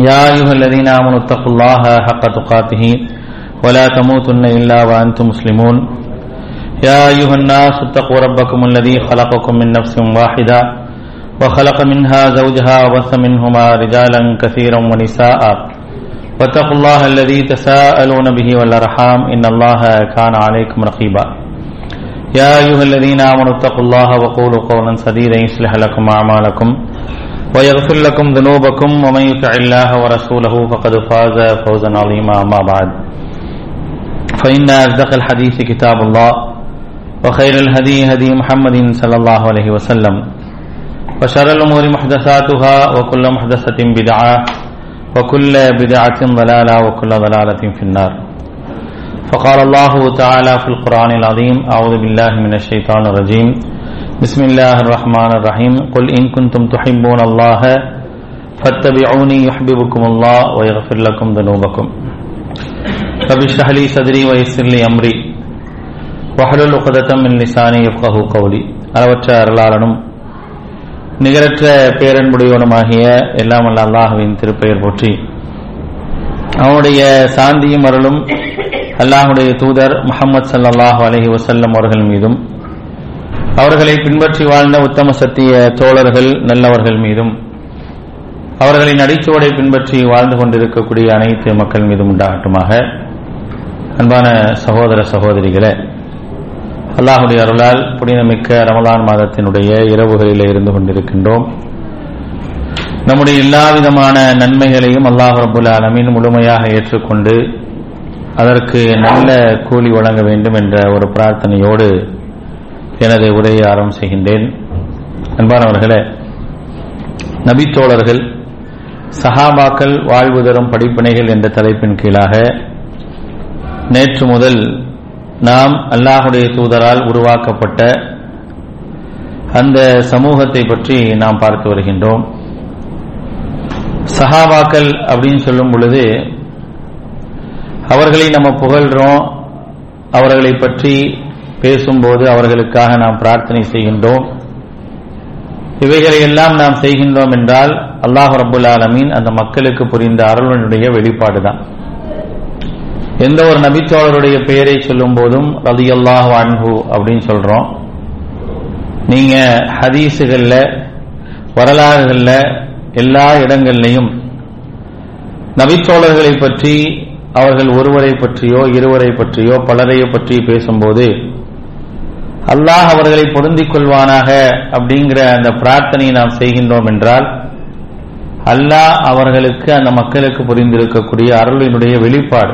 يا أيها الذين آمنوا اتقوا الله حق تقاته ولا تموتن إلا وأنتم مسلمون يا أيها الناس اتقوا ربكم الذي خلقكم من نفس واحدة وخلق منها زوجها وبث منهما رجالا كثيرا ونساء واتقوا الله الذي تساءلون به والأرحام إن الله كان عليكم رقيبا يا أيها الذين آمنوا اتقوا الله وقولوا قولا سديدا يصلح لكم أعمالكم ويغفر لكم ذنوبكم ومن يطع الله ورسوله فقد فاز فوزا عظيما أما بعد فإن أصدق الحديث كتاب الله وخير الهدي هدي محمد صلى الله عليه وسلم وشر الأمور محدثاتها وكل محدثة بدعة وكل بدعة ضلالة وكل ضلالة في النار فقال الله تعالى في القرآن العظيم أعوذ بالله من الشيطان الرجيم بسم الله الرحمن الرحيم قل إن كنتم تحبون الله فاتبعوني يحببكم الله ويغفر لكم ذنوبكم رب اشرح لي صدري ويسر لي أمري وحلل عقدة من لساني يفقه قولي அளவற்ற அருளாளனும் நிகரற்ற பேரன்புடையவனுமாகிய எல்லாம் அல்ல அல்லாஹுவின் திருப்பெயர் போற்றி அவனுடைய சாந்தியும் அருளும் அல்லாஹுடைய தூதர் முகமது சல்லாஹூ அலஹி வசல்லம் அவர்கள் மீதும் அவர்களை பின்பற்றி வாழ்ந்த உத்தம சத்திய தோழர்கள் நல்லவர்கள் மீதும் அவர்களின் அடிச்சுவடை பின்பற்றி வாழ்ந்து கொண்டிருக்கக்கூடிய அனைத்து மக்கள் மீதும் உண்டாகட்டுமாக அன்பான சகோதர சகோதரிகளே அல்லாஹுடைய அருளால் புனிதமிக்க ரமலான் மாதத்தினுடைய இரவுகளிலே இருந்து கொண்டிருக்கின்றோம் நம்முடைய எல்லா விதமான நன்மைகளையும் அல்லாஹ் ரபுல் ஆலமின் முழுமையாக ஏற்றுக்கொண்டு அதற்கு நல்ல கூலி வழங்க வேண்டும் என்ற ஒரு பிரார்த்தனையோடு எனது உரையை ஆரம்பம் செய்கின்றேன் அன்பானவர்களே நபித்தோழர்கள் சஹாபாக்கள் வாழ்வு தரும் படிப்பினைகள் என்ற தலைப்பின் கீழாக நேற்று முதல் நாம் அல்லாஹுடைய தூதரால் உருவாக்கப்பட்ட அந்த சமூகத்தை பற்றி நாம் பார்த்து வருகின்றோம் சஹாபாக்கள் அப்படின்னு சொல்லும் பொழுது அவர்களை நம்ம புகழ்றோம் அவர்களை பற்றி பேசும்போது அவர்களுக்காக நாம் பிரார்த்தனை செய்கின்றோம் இவைகளை எல்லாம் நாம் செய்கின்றோம் என்றால் அல்லாஹ் ரபுல் ஆலமீன் அந்த மக்களுக்கு புரிந்த அருளனுடைய வெளிப்பாடுதான் எந்த ஒரு நபித்தோழருடைய பெயரை சொல்லும் போதும் ரதி அல்லாஹ் அன்ஹு அப்படின்னு சொல்றோம் நீங்க ஹதீஸுகள்ல வரலாறுகள்ல எல்லா இடங்கள்லையும் நபித்தோழர்களை பற்றி அவர்கள் ஒருவரை பற்றியோ இருவரை பற்றியோ பலரையோ பற்றி பேசும்போது அல்லாஹ் அவர்களை பொருந்திக் கொள்வானாக அப்படிங்கிற அந்த பிரார்த்தனையை நாம் செய்கின்றோம் என்றால் அல்லாஹ் அவர்களுக்கு அந்த மக்களுக்கு புரிந்திருக்கக்கூடிய அருளினுடைய வெளிப்பாடு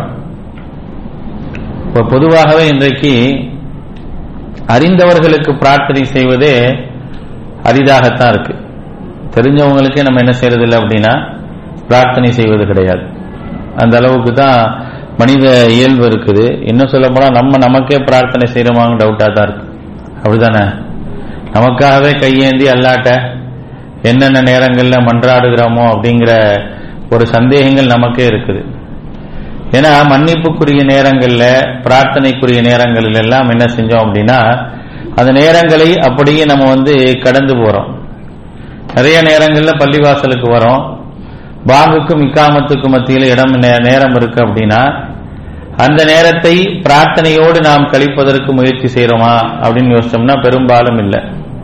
இப்போ பொதுவாகவே இன்றைக்கு அறிந்தவர்களுக்கு பிரார்த்தனை செய்வதே அரிதாகத்தான் இருக்கு தெரிஞ்சவங்களுக்கே நம்ம என்ன செய்யறதில்லை அப்படின்னா பிரார்த்தனை செய்வது கிடையாது அந்த அளவுக்கு தான் மனித இயல்பு இருக்குது இன்னும் சொல்ல போனா நம்ம நமக்கே பிரார்த்தனை செய்யறோமாங்க டவுட்டா தான் இருக்கு அப்படிதானே நமக்காகவே கையேந்தி அல்லாட்ட என்னென்ன நேரங்கள்ல மன்றாடுகிறோமோ அப்படிங்கிற ஒரு சந்தேகங்கள் நமக்கே இருக்குது ஏன்னா மன்னிப்புக்குரிய நேரங்கள்ல பிரார்த்தனைக்குரிய நேரங்களில் எல்லாம் என்ன செஞ்சோம் அப்படின்னா அந்த நேரங்களை அப்படியே நம்ம வந்து கடந்து போறோம் நிறைய நேரங்கள்ல பள்ளிவாசலுக்கு வரோம் பாங்குக்கும் இக்காமத்துக்கும் மத்தியில் இடம் நேரம் இருக்கு அப்படின்னா அந்த நேரத்தை பிரார்த்தனையோடு நாம் கழிப்பதற்கு முயற்சி செய்யறோமா அப்படின்னு யோசிச்சோம்னா பெரும்பாலும் இல்லை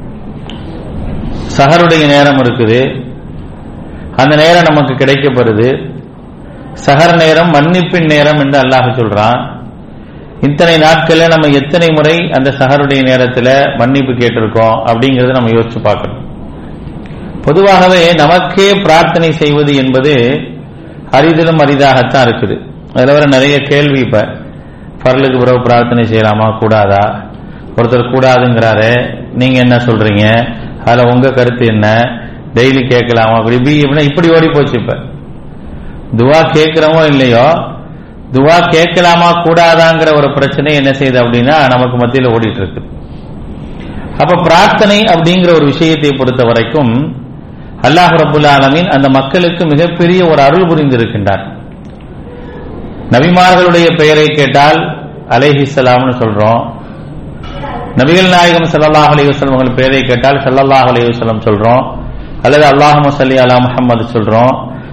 சஹருடைய நேரம் இருக்குது அந்த நேரம் நமக்கு கிடைக்கப்படுது சஹர் நேரம் மன்னிப்பின் நேரம் என்று அல்லாஹ் சொல்றான் இத்தனை நாட்கள்ல நம்ம எத்தனை முறை அந்த சஹருடைய நேரத்துல மன்னிப்பு கேட்டிருக்கோம் அப்படிங்கறத நம்ம யோசிச்சு பார்க்கணும் பொதுவாகவே நமக்கே பிரார்த்தனை செய்வது என்பது அரிதிலும் அரிதாகத்தான் இருக்குது அதுல வர நிறைய கேள்வி இப்ப பரலுக்கு பிறகு பிரார்த்தனை செய்யலாமா கூடாதா ஒருத்தர் கூடாதுங்கிறாரு நீங்க என்ன சொல்றீங்க அதுல உங்க கருத்து என்ன டெய்லி கேட்கலாமா அப்படி இப்படி இப்படி ஓடி போச்சு இப்ப துவா கேட்கிறோமோ இல்லையோ துவா கேட்கலாமா கூடாதாங்கிற ஒரு பிரச்சனை என்ன செய்யுது அப்படின்னா நமக்கு மத்தியில் ஓடிட்டு இருக்கு அப்ப பிரார்த்தனை அப்படிங்கிற ஒரு விஷயத்தை பொறுத்த வரைக்கும் அல்லாஹ் ரபுல் ஆலமீன் அந்த மக்களுக்கு மிகப்பெரிய ஒரு அருள் புரிந்திருக்கின்றார் நபிமார்களுடைய பெயரை கேட்டால் அலைஹிஸ்ஸலாம்னு சொல்றோம் நபிகள் நாயகம் ஸல்லல்லாஹு அலைஹி வஸல்லம் அவர்கள் பெயரை கேட்டால் ஸல்லல்லாஹு அலைஹி வஸல்லம் சொல்றோம் அல்லது அல்லாஹும்ம ஸல்லி அலா முஹம்மது சொல்றோம்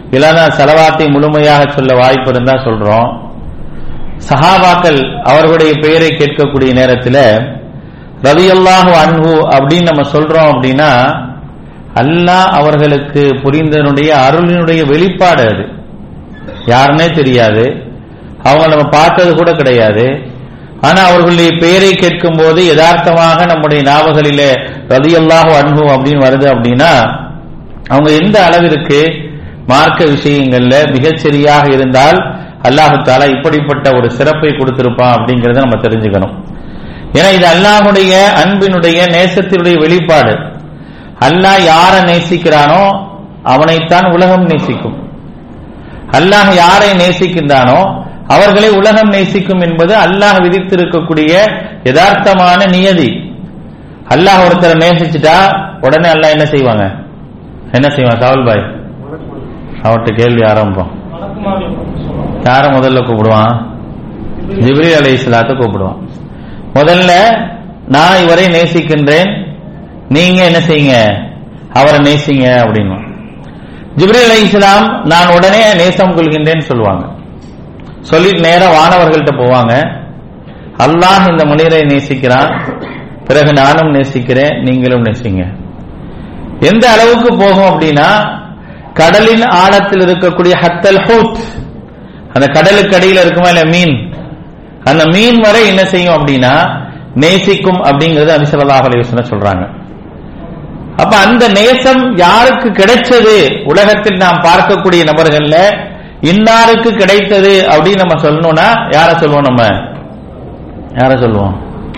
இல்லைன்னா செலவாத்தை முழுமையாக சொல்ல வாய்ப்பு இருந்தா சொல்றோம் சஹாபாக்கள் அவர்களுடைய பெயரை கேட்கக்கூடிய நேரத்தில் ரதியல்லாஹு அன்ஹு அப்படின்னு நம்ம சொல்றோம் அப்படின்னா அல்லாஹ் அவர்களுக்கு புரிந்தனுடைய அருளினுடைய வெளிப்பாடு அது யாருன்னே தெரியாது அவங்க நம்ம பார்த்தது கூட கிடையாது ஆனா அவர்களுடைய பெயரை கேட்கும் போது யதார்த்தமாக நம்முடைய நாவகளிலே ரதியல்லாஹு அன்ஹு அப்படின்னு வருது அப்படின்னா அவங்க எந்த அளவிற்கு மார்க்க விஷயங்கள்ல மிகச்சரியாக இருந்தால் அல்லாஹு தாலா இப்படிப்பட்ட ஒரு சிறப்பை கொடுத்திருப்பான் அப்படிங்கறத நம்ம தெரிஞ்சுக்கணும் ஏன்னா இது அல்லாஹுடைய அன்பினுடைய நேசத்தினுடைய வெளிப்பாடு அல்லாஹ் யாரை நேசிக்கிறானோ அவனைத்தான் உலகம் நேசிக்கும் அல்லாஹ் யாரை நேசிக்கின்றானோ அவர்களை உலகம் நேசிக்கும் என்பது அல்லாஹ் விதித்திருக்கக்கூடிய யதார்த்தமான நியதி அல்லாஹ் ஒருத்தரை நேசிச்சுட்டா உடனே அல்லாஹ் என்ன செய்வாங்க என்ன செய்வான் சாவல் பாய் அவர்கிட்ட கேள்வி ஆரம்பம் யார முதல்ல கூப்பிடுவான் ஜிப்ரி அலை இஸ்லாத்தை கூப்பிடுவான் முதல்ல நான் இவரை நேசிக்கின்றேன் நீங்க என்ன செய்யுங்க அவரை நேசிங்க அப்படின்னு ஜிப்ரி அலை இஸ்லாம் நான் உடனே நேசம் கொள்கின்றேன்னு சொல்லுவாங்க சொல்லிட்டு நேரம் வானவர்கள்ட்ட போவாங்க அல்லாஹ் இந்த மனிதரை நேசிக்கிறான் பிறகு நானும் நேசிக்கிறேன் நீங்களும் நேசிங்க எந்த அளவுக்கு போகும் அப்படின்னா கடலின் ஆழத்தில் இருக்கக்கூடிய ஹத்தல் ஹூத் அந்த கடலுக்கு அடியில் இருக்குமா இல்ல மீன் அந்த மீன் வரை என்ன செய்யும் அப்படின்னா நேசிக்கும் அப்படிங்கறது அபிசல்லாஹ் அலைவசன சொல்றாங்க அப்ப அந்த நேசம் யாருக்கு கிடைச்சது உலகத்தில் நாம் பார்க்கக்கூடிய நபர்கள்ல இன்னாருக்கு கிடைத்தது அப்படின்னு நம்ம சொல்லணும்னா யார சொல்லுவோம் நம்ம யார சொல்லுவோம்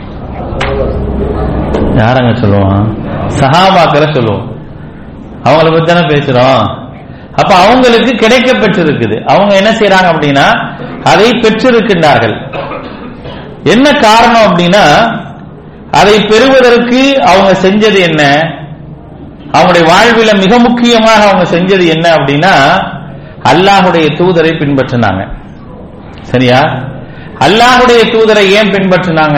யாரங்க சொல்லுவோம் சஹாபாக்களை சொல்லுவோம் அவங்கள பத்தி தானே பேசுறோம் அப்ப அவங்களுக்கு கிடைக்க பெற்றிருக்குது அவங்க என்ன செய்யறாங்க அப்படின்னா அதை பெற்றிருக்கின்றார்கள் என்ன காரணம் அப்படின்னா அதை பெறுவதற்கு அவங்க செஞ்சது என்ன அவங்களுடைய வாழ்வில மிக முக்கியமாக அவங்க செஞ்சது என்ன அப்படின்னா அல்லாஹுடைய தூதரை பின்பற்றினாங்க சரியா அல்லாஹுடைய தூதரை ஏன் பின்பற்றினாங்க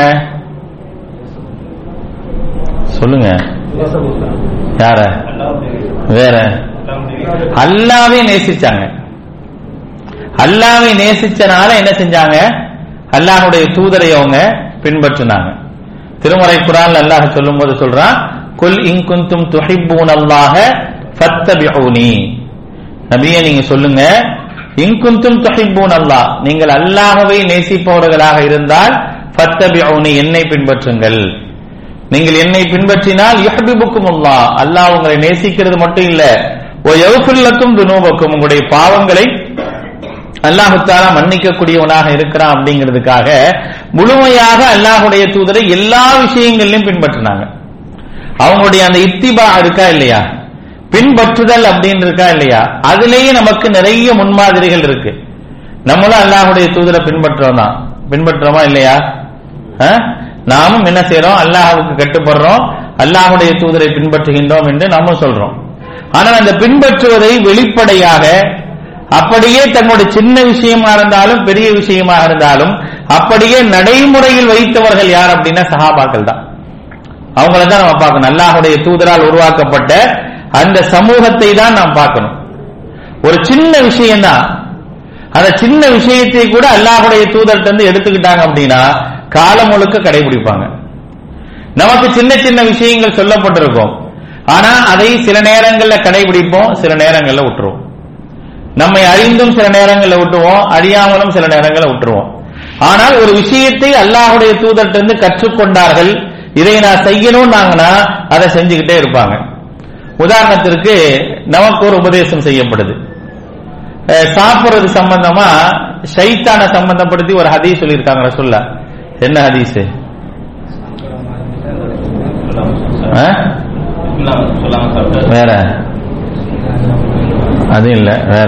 சொல்லுங்க யார வேற அல்லாவே நேசிச்சாங்க அல்லாவை நேசிச்சனால என்ன செஞ்சாங்க அல்லாஹுடைய தூதரை அவங்க பின்பற்றினாங்க திருமறை குரான் அல்லாஹ் சொல்லும் போது சொல்றான் குல் இங்குந்தும் துஹிப்பூன் அல்லாஹ ஃபத்தபிஊனி நபியே நீங்க சொல்லுங்க இங்குந்தும் துஹிப்பூன் அல்லாஹ் நீங்கள் அல்லாஹ்வை நேசிப்பவர்களாக இருந்தால் ஃபத்தபிஊனி என்னை பின்பற்றுங்கள் நீங்கள் என்னை பின்பற்றினால் யுஹபிபுக்கும் அல்லாஹ் அல்லாஹ் உங்களை நேசிக்கிறது மட்டும் இல்ல ஓ யவுஃபுல்லக்கும் துனூபக்கும் உங்களுடைய பாவங்களை அல்லாஹு தாலா மன்னிக்கக்கூடியவனாக இருக்கிறான் அப்படிங்கிறதுக்காக முழுமையாக அல்லாஹுடைய தூதரை எல்லா விஷயங்களிலும் பின்பற்றினாங்க அவங்களுடைய அந்த இத்திபா இருக்கா இல்லையா பின்பற்றுதல் அப்படின்னு இருக்கா இல்லையா அதுலேயே நமக்கு நிறைய முன்மாதிரிகள் இருக்கு நம்மளும் அல்லாஹுடைய தூதரை பின்பற்றோம் தான் பின்பற்றுறோமா இல்லையா அஹ்? நாமும் என்ன செய்யறோம் அல்லாஹுக்கு கட்டுப்படுறோம் அல்லாஹுடைய தூதரை பின்பற்றுகின்றோம் என்று நாமும் சொல்றோம் ஆனால் அந்த பின்பற்றுவதை வெளிப்படையாக அப்படியே தன்னுடைய சின்ன விஷயமா இருந்தாலும் பெரிய விஷயமா இருந்தாலும் அப்படியே நடைமுறையில் வைத்தவர்கள் யார் அப்படின்னா சஹாபாக்கள் தான் அவங்கள தான் நம்ம பார்க்கணும் அல்லாஹுடைய தூதரால் உருவாக்கப்பட்ட அந்த சமூகத்தை தான் நாம் பார்க்கணும் ஒரு சின்ன விஷயம் தான் அந்த சின்ன விஷயத்தை கூட அல்லாஹுடைய தூதர்கிட்ட இருந்து எடுத்துக்கிட்டாங்க அப்படின்னா காலம் முழுக்க கடைபிடிப்பாங்க நமக்கு சின்ன சின்ன விஷயங்கள் சொல்லப்பட்டிருக்கும் ஆனா அதை சில நேரங்கள்ல கடைபிடிப்போம் சில நேரங்கள்ல விட்டுருவோம் நம்மை அறிந்தும் சில நேரங்கள்ல விட்டுருவோம் அறியாமலும் சில நேரங்கள்ல விட்டுருவோம் ஆனால் ஒரு விஷயத்தை அல்லாஹுடைய தூதர்கிட்ட இருந்து கற்றுக்கொண்டார்கள் இதை நான் செய்யணும் நாங்கன்னா அதை செஞ்சுக்கிட்டே இருப்பாங்க உதாரணத்திற்கு நமக்கு ஒரு உபதேசம் செய்யப்படுது அஹ் சாப்பிடுறது சம்பந்தமா ஷைத்தான சம்பந்தப்படுத்தி ஒரு ஹதீஸ் சொல்லியிருக்காங்க சொல்ல என்ன ஹதீஸ் வேற அது இல்ல வேற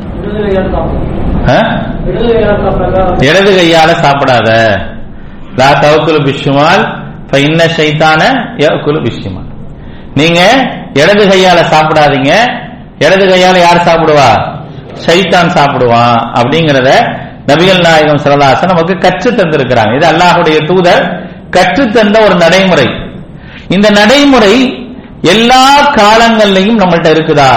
அஹ்? இடது கையால சாப்பிடாத லா தவக்குலு பிஷ்மால் இன்ன சைத்தான யகுலு பிஷ்மால் நீங்க இடது கையால சாப்பிடாதீங்க இடது கையால யார் சாப்பிடுவா சைத்தான் சாப்பிடுவான் அப்படிங்கறத நபிகள் நாயகம் சரதாசன் நமக்கு கற்று தந்திருக்கிறாங்க இது அல்லாஹுடைய தூதர் கற்று தந்த ஒரு நடைமுறை இந்த நடைமுறை எல்லா காலங்கள்லையும் நம்மள்ட்ட இருக்குதா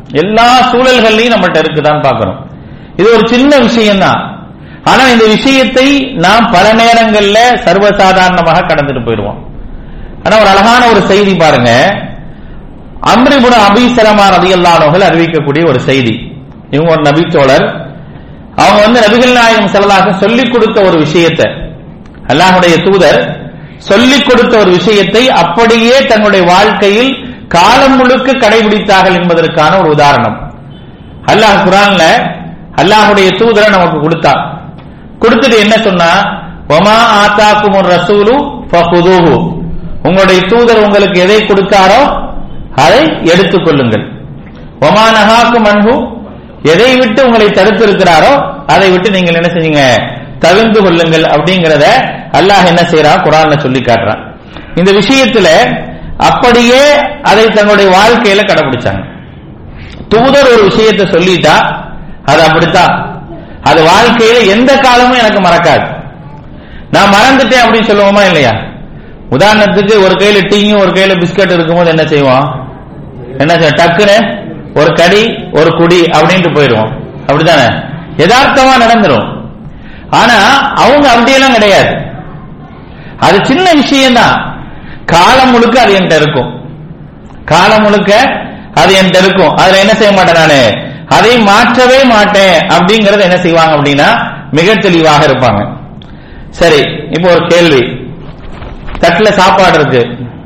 எல்லா சூழல்கள்லையும் நம்மகிட்ட இருக்குதான் பார்க்கணும் இது ஒரு சின்ன விஷயம்தான் ஆனா இந்த விஷயத்தை நாம் பல நேரங்கள்ல சர்வசாதாரணமாக கடந்துட்டு போயிடுவோம் ஆனா ஒரு அழகான ஒரு செய்தி பாருங்க அம்ரிபுட அபிசலமா ரதியல்லானவர்கள் அறிவிக்கக்கூடிய ஒரு செய்தி இவங்க ஒரு நபித்தோழர் அவங்க வந்து நபிகள் நாயகம் செல்லதாக சொல்லிக் கொடுத்த ஒரு விஷயத்தை அல்லாஹுடைய தூதர் சொல்லிக் கொடுத்த ஒரு விஷயத்தை அப்படியே தன்னுடைய வாழ்க்கையில் காலம் முழுக்க கடைபிடித்தார்கள் என்பதற்கான ஒரு உதாரணம் அல்லாஹ் குரான்ல அல்லாஹுடைய தூதரை நமக்கு கொடுத்தார் கொடுத்துட்டு என்ன சொன்னா ஒமா ஆத்தாக்கும் ஒரு ரசூலு ஃபஹுதூஹு உங்களுடைய தூதர் உங்களுக்கு எதை கொடுத்தாரோ அதை எடுத்துக் கொள்ளுங்கள் ஒமா நகாக்கும் அன்பு எதை விட்டு உங்களை தடுத்திருக்கிறாரோ அதை விட்டு நீங்கள் என்ன செஞ்சீங்க தவிர்த்து கொள்ளுங்கள் அப்படிங்கறத அல்லாஹ் என்ன செய்யறான் குரான்ல சொல்லி காட்டுறான் இந்த விஷயத்துல அப்படியே அதை தங்களுடைய வாழ்க்கையில கடைபிடிச்சாங்க தூதர் ஒரு விஷயத்தை சொல்லிட்டா அது அப்படித்தான் அது வாழ்க்கையில எந்த காலமும் எனக்கு மறக்காது நான் மறந்துட்டேன் அப்படின்னு சொல்லுவோமா இல்லையா உதாரணத்துக்கு ஒரு கையில டீயும் ஒரு கையில பிஸ்கட் இருக்கும்போது என்ன செய்வோம் என்ன செய்ய டக்குன்னு ஒரு கடி ஒரு குடி அப்படின்ட்டு போயிடுவோம் அப்படித்தானே யதார்த்தமா நடந்துரும் ஆனா அவங்க அப்படியெல்லாம் கிடையாது அது சின்ன விஷயம்தான் காலம் முழுக்க அது என்கிட்ட இருக்கும் காலம் முழுக்க அது என்கிட்ட இருக்கும் அதுல என்ன செய்ய மாட்டேன் நானு அதை மாற்றவே மாட்டேன் அப்படிங்கறத என்ன செய்வாங்க அப்படின்னா மிக தெளிவாக இருப்பாங்க சரி இப்போ ஒரு கேள்வி தட்டுல சாப்பாடு இருக்கு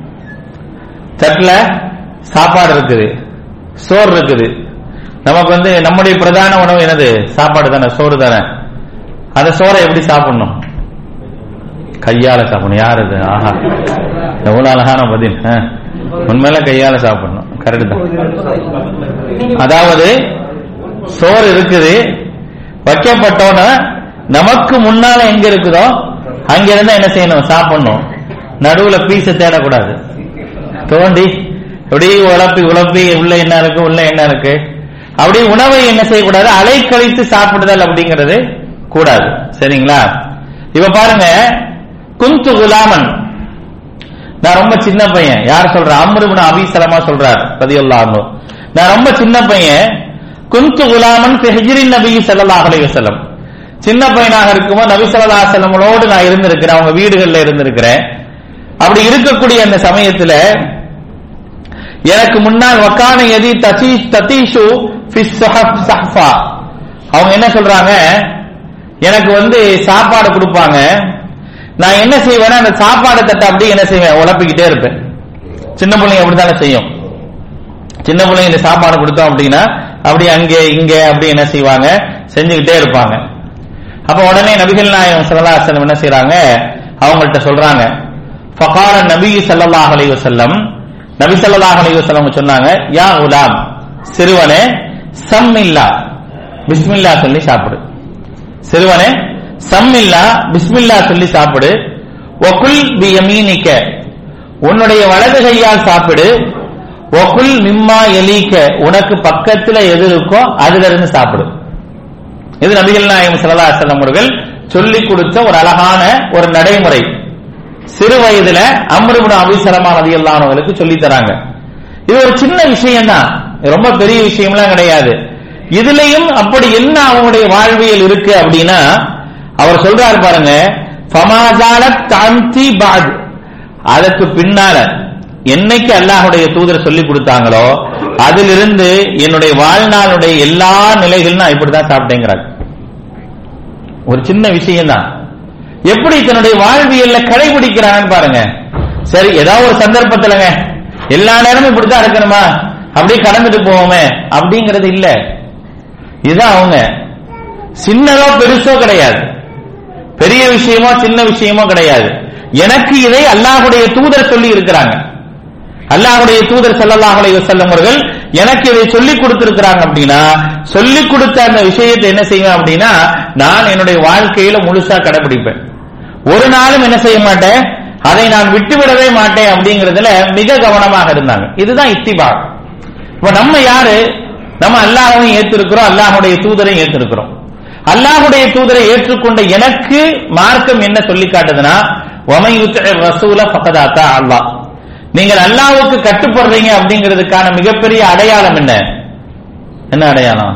தட்டுல சாப்பாடு இருக்குது சோறு இருக்குது நமக்கு வந்து நம்முடைய பிரதான உணவு என்னது சாப்பாடு தானே சோறு தானே அந்த சோறை எப்படி சாப்பிடணும் கையால சாப்பிடணும் யார் அது ஆஹா எவ்வளவு அழகான பதில் ஆ. உண்மையில கையால சாப்பிடணும் கரெக்ட் தான் அதாவது சோறு இருக்குது வைக்கப்பட்டோன்னு நமக்கு முன்னால எங்க இருக்குதோ அங்க இருந்தா என்ன செய்யணும் சாப்பிடணும் நடுவுல பீஸ தேடக்கூடாது தோண்டி இப்படி உழப்பி உழப்பி உள்ள என்ன இருக்கு உள்ள என்ன இருக்கு அப்படி உணவை என்ன செய்யக்கூடாது அலைக்கழித்து சாப்பிடுதல் அப்படிங்கிறது கூடாது சரிங்களா இப்ப பாருங்க குந்து குலாமன் நான் ரொம்ப சின்ன பையன் யார் சொல்ற அம்ருபின் அபிசலமா சொல்றார் பதியுல்லாஹு நான் ரொம்ப சின்ன பையன் குந்து குலாமன் ஹிஜ்ரின் நபி ஸல்லல்லாஹு அலைஹி வஸல்லம் சின்ன பையனாக இருக்கும்போது நபி ஸல்லல்லாஹு அலைஹி வஸல்லமோடு நான் இருந்திருக்கிறேன் அவங்க வீடுகள்ல இருந்திருக்கிறேன் அப்படி இருக்கக்கூடிய அந்த சமயத்துல எனக்கு முன்னால் வக்கான எதி தசி ததீஷு ஃபி ஸஹஃப் ஸஹ்ஃபா அவங்க என்ன சொல்றாங்க எனக்கு வந்து சாப்பாடு கொடுப்பாங்க நான் என்ன செய்வேன்னா அந்த சாப்பாடு தட்டை அப்படியே என்ன செய்வேன் உழப்பிக்கிட்டே இருப்பேன் சின்ன பிள்ளைங்க அப்படித்தானே செய்யும் சின்ன பிள்ளைங்க இந்த சாப்பாடு கொடுத்தோம் அப்படின்னா அப்படி அங்கே இங்க அப்படி என்ன செய்வாங்க செஞ்சுக்கிட்டே இருப்பாங்க அப்ப உடனே நபிகள் நாயகம் ஸல்லல்லாஹு அலைஹி வஸல்லம் என்ன செய்றாங்க அவங்கள்ட்ட சொல்றாங்க ஃபகார நபி ஸல்லல்லாஹு அலைஹி வஸல்லம் நபி ஸல்லல்லாஹு அலைஹி வஸல்லம் சொன்னாங்க யா உலாம் சிறுவனே சம்மில்லா பிஸ்மில்லா சொல்லி சாப்பிடு சிறுவனே சம்மில்லா பிஸ்மில்லா சொல்லி சாப்பிடு ஒகுல் பி யமீனிக்க உன்னுடைய வலது கையால் சாப்பிடு ஒகுல் மிம்மா எலீக்க உனக்கு பக்கத்துல எது இருக்கோ அதுல இருந்து சாப்பிடு இது நபிகள் நாயகம் ஸல்லல்லாஹு அலைஹி வஸல்லம் அவர்கள் சொல்லிக் கொடுத்த ஒரு அழகான ஒரு நடைமுறை சிறு வயதுல அம்ருபின் அபிசலமா ரதியல்லானவர்களுக்கு சொல்லி தராங்க இது ஒரு சின்ன விஷயம் தான் ரொம்ப பெரிய விஷயம்லாம் கிடையாது இதுலயும் அப்படி என்ன அவங்களுடைய வாழ்வியல் இருக்கு அப்படின்னா அவர் சொல்றாரு பாருங்க ஃபமாஜால தாந்தி பாத் அதற்கு பின்னால என்னைக்கு அல்லாஹுடைய தூதர் சொல்லி கொடுத்தாங்களோ அதிலிருந்து என்னுடைய வாழ்நாளுடைய எல்லா நிலைகளும் நான் இப்படிதான் சாப்பிட்டேங்கிறாங்க ஒரு சின்ன விஷயம் தான் எப்படி தன்னுடைய வாழ்வியல்ல கடைபிடிக்கிறாங்கன்னு பாருங்க சரி ஏதாவது ஒரு சந்தர்ப்பத்துலங்க எல்லா நேரமும் இப்படித்தான் இருக்கணுமா அப்படியே கடந்துட்டு போவோமே அப்படிங்கிறது இல்ல இதுதான் அவங்க சின்னதோ பெருசோ கிடையாது பெரிய விஷயமோ சின்ன விஷயமோ கிடையாது எனக்கு இதை அல்லாஹுடைய தூதர் சொல்லி இருக்கிறாங்க அல்லாஹுடைய தூதர் ஸல்லல்லாஹு அலைஹி வஸல்லம் அவர்கள் எனக்கு இதை சொல்லி கொடுத்திருக்கிறாங்க அப்படின்னா சொல்லி கொடுத்த அந்த விஷயத்தை என்ன செய்வேன் அப்படின்னா நான் என்னுடைய வாழ்க்கையில முழுசா கடைபிடிப்பேன் ஒரு நாளும் என்ன செய்ய மாட்டேன் அதை நான் விட்டுவிடவே மாட்டேன் அப்படிங்கறதுல மிக கவனமாக இருந்தாங்க இதுதான் இத்திபா இப்ப நம்ம யாரு நம்ம அல்லாஹ்வையும் ஏத்திருக்கிறோம் அல்லாஹுடைய தூதரையும் ஏத்திருக்கிறோம் அல்லாஹுடைய தூதரை ஏற்றுக்கொண்ட எனக்கு மார்க்கம் என்ன சொல்லி காட்டுதுன்னா ஒமை ரசூல பக்கதாத்தா அல்லாஹ் நீங்கள் அல்லாஹ்வுக்கு கட்டுப்படுறீங்க அப்படிங்கிறதுக்கான மிகப்பெரிய அடையாளம் என்ன என்ன அடையாளம்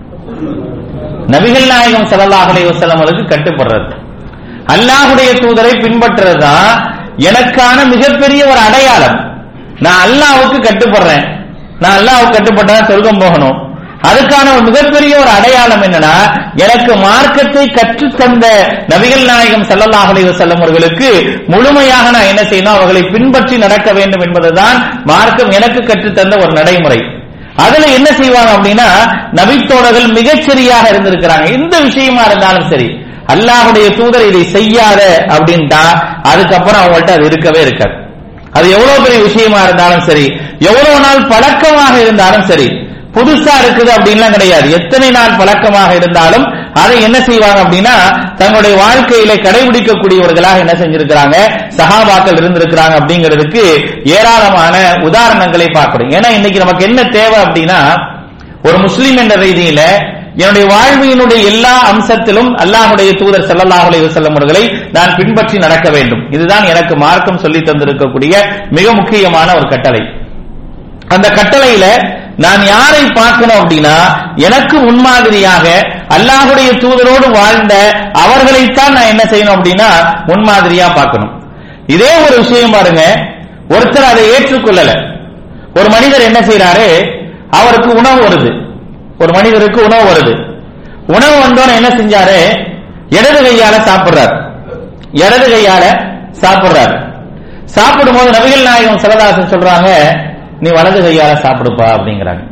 நபிகள் நாயகம் ஸல்லல்லாஹு அலைஹி வஸல்லம் அவருக்கு கட்டுப்படுறது அல்லாஹ்வுடைய தூதரை பின்பற்றுறது தான் எனக்கான மிகப்பெரிய ஒரு அடையாளம் நான் அல்லாஹ்வுக்கு கட்டுப்படுறேன் நான் அல்லாஹ்வுக்கு கட்டுப்பட்டா சொர்க்கம் போகணும் அதுக்கான ஒரு மிகப்பெரிய ஒரு அடையாளம் என்னன்னா எனக்கு மார்க்கத்தை கற்றுத் தந்த நபிகள் நாயகம் ஸல்லல்லாஹு அலைஹி வஸல்லம் அவர்களுக்கு முழுமையாக நான் என்ன செய்யணும் அவர்களை பின்பற்றி நடக்க வேண்டும் என்பதுதான் மார்க்கம் எனக்கு கற்றுத் தந்த ஒரு நடைமுறை அதுல என்ன செய்வாங்க அப்படின்னா நபித்தோழர்கள் மிகச்சரியாக இருந்திருக்கிறாங்க எந்த விஷயமா இருந்தாலும் சரி அல்லாஹ்வுடைய தூதர் இதை செய்யாத அப்படின்ட்டா அதுக்கப்புறம் அவங்கள்ட்ட அது இருக்கவே இருக்காது அது எவ்வளவு பெரிய விஷயமா இருந்தாலும் சரி எவ்வளவு நாள் பழக்கமாக இருந்தாலும் சரி புதுசா இருக்குது அப்படின்லாம் கிடையாது எத்தனை நாள் பழக்கமாக இருந்தாலும் அதை என்ன செய்வாங்க அப்படின்னா தங்களுடைய வாழ்க்கையில கடைபிடிக்கக்கூடியவர்களாக என்ன செஞ்சிருக்கிறாங்க சஹாபாக்கள் இருந்திருக்கிறாங்க அப்படிங்கிறதுக்கு ஏராளமான உதாரணங்களை பார்க்கணும் ஏன்னா இன்னைக்கு நமக்கு என்ன தேவை அப்படின்னா ஒரு முஸ்லீம் என்ற ரீதியில என்னுடைய வாழ்வியினுடைய எல்லா அம்சத்திலும் அல்லாஹ்வுடைய தூதர் ஸல்லல்லாஹு அலைஹி வஸல்லம் அவர்களை நான் பின்பற்றி நடக்க வேண்டும் இதுதான் எனக்கு மார்க்கம் சொல்லி தந்திருக்கக்கூடிய மிக முக்கியமான ஒரு கட்டளை அந்த கட்டளையில நான் யாரை பார்க்கணும் அப்படின்னா எனக்கு முன்மாதிரியாக அல்லாஹுடைய தூதரோடு வாழ்ந்த அவர்களைத்தான் நான் என்ன செய்யணும் அப்படின்னா முன்மாதிரியா பார்க்கணும் இதே ஒரு விஷயம் பாருங்க ஒருத்தர் அதை ஏற்றுக்கொள்ளல ஒரு மனிதர் என்ன செய்யறாரு அவருக்கு உணவு வருது ஒரு மனிதருக்கு உணவு வருது உணவு வந்தோன்னு என்ன செஞ்சாரு இடது கையால சாப்பிடுறார் இடது கையால சாப்பிடுறார் சாப்பிடும் போது நபிகள் நாயகம் சிவதாசன் சொல்றாங்க நீ வலது கையால சாப்பிடுப்பா அப்படிங்கிறாங்க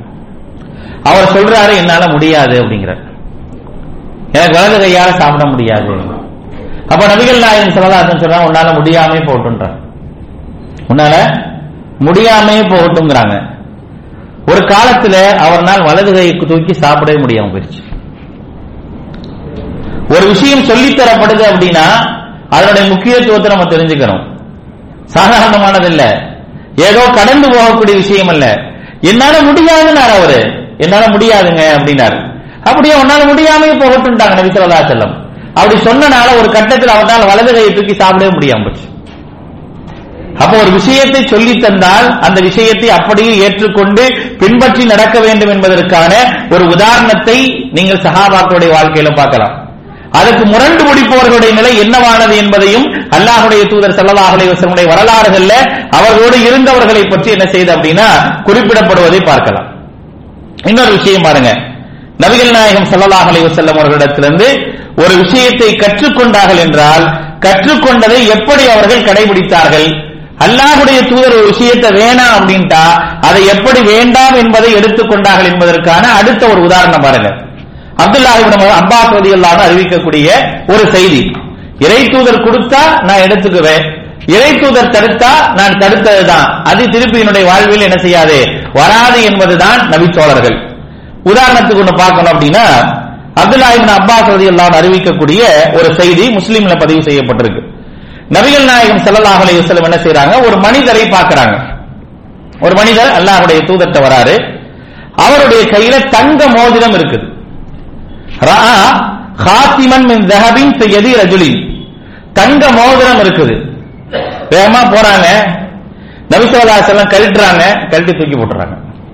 அவர் சொல்றாரு என்னால முடியாது அப்படிங்கிறார் எனக்கு வலது கையால சாப்பிட முடியாது அப்ப நபிகள் நாயகம் சிவதாசன் சொல்றாங்க உன்னால முடியாமே போட்டுன்றார் உன்னால முடியாமே போகட்டுங்கிறாங்க ஒரு காலத்துல அவர்னால் வலது கைக்கு தூக்கி சாப்பிடவே முடியாம போயிடுச்சு ஒரு விஷயம் சொல்லித் தரப்படுது அப்படின்னா அதனுடைய முக்கியத்துவத்தை நம்ம தெரிஞ்சுக்கணும் சாதாரணமானது இல்ல ஏதோ கடந்து போகக்கூடிய விஷயம் அல்ல என்னால முடியாதுன்னாரு அவரு என்னால முடியாதுங்க அப்படின்னாரு அப்படியே உன்னால முடியாம போகட்டும்ட்டாங்க நபி சொல்லா செல்லம் அப்படி சொன்னனால ஒரு கட்டத்தில் அவரால் வலது கையை தூக்கி சாப்பிடவே முடியாம போச்சு அப்போ ஒரு விஷயத்தை சொல்லி தந்தால் அந்த விஷயத்தை அப்படியே ஏற்றுக்கொண்டு பின்பற்றி நடக்க வேண்டும் என்பதற்கான ஒரு உதாரணத்தை நீங்கள் சஹாபாக்களுடைய வாழ்க்கையில பார்க்கலாம் அதுக்கு முரண்டு முடிப்பவர்களுடைய நிலை என்னவானது என்பதையும் அல்லாஹுடைய தூதர் ஸல்லல்லாஹு அலைஹி வஸல்லம் வரலாறுகள்ல அவர்களோடு இருந்தவர்களை பற்றி என்ன செய்து அப்படின்னா குறிப்பிடப்படுவதை பார்க்கலாம் இன்னொரு விஷயம் பாருங்க நபிகள் நாயகம் ஸல்லல்லாஹு அலைஹி வஸல்லம் அவர்களிடத்திலிருந்து ஒரு விஷயத்தை கற்றுக்கொண்டார்கள் என்றால் கற்றுக்கொண்டதை எப்படி அவர்கள் கடைபிடித்தார்கள் அல்லாஹுடைய தூதர் ஒரு விஷயத்தை வேணாம் அப்படின்ட்டா அதை எப்படி வேண்டாம் என்பதை எடுத்துக்கொண்டார்கள் என்பதற்கான அடுத்த ஒரு உதாரணம் பாருங்க அப்துல்லாஹிபின் அப்பாஸ் ரலியல்லாஹு அறிவிக்கக்கூடிய ஒரு செய்தி இறை தூதர் கொடுத்தா நான் எடுத்துக்குவேன் இறை தூதர் தடுத்தா நான் தடுத்ததுதான் அது திருப்பி என்னுடைய வாழ்வில் என்ன செய்யாது வராது என்பதுதான் நபிச்சோழர்கள் உதாரணத்துக்கு ஒண்ணு பார்க்கணும் அப்படின்னா அப்துல்லாஹிபின் அப்பாஸ் ரலியல்லாஹு அறிவிக்கக்கூடிய ஒரு செய்தி முஸ்லீம்ல பதிவு செய்யப்பட்டிருக்கு நபிகள் நாயகம் ஸல்லல்லாஹு அலைஹி வஸல்லம் என்ன செய்றாங்க ஒரு மனிதரை பார்க்கறாங்க ஒரு மனிதர் அல்லாஹ்வுடைய தூதர்ட்ட வராரு அவருடைய கையில தங்க மோதிரம் இருக்குது ரா ஹாத்திமன் மின் தஹபின் ஃபி யதி ரஜுலின் தங்க மோதிரம் இருக்குது வேகமா போறாங்க நபி ஸல்லல்லாஹு அலைஹி வஸல்லம் கழட்டுறாங்க கழட்டி தூக்கி போட்டுறாங்க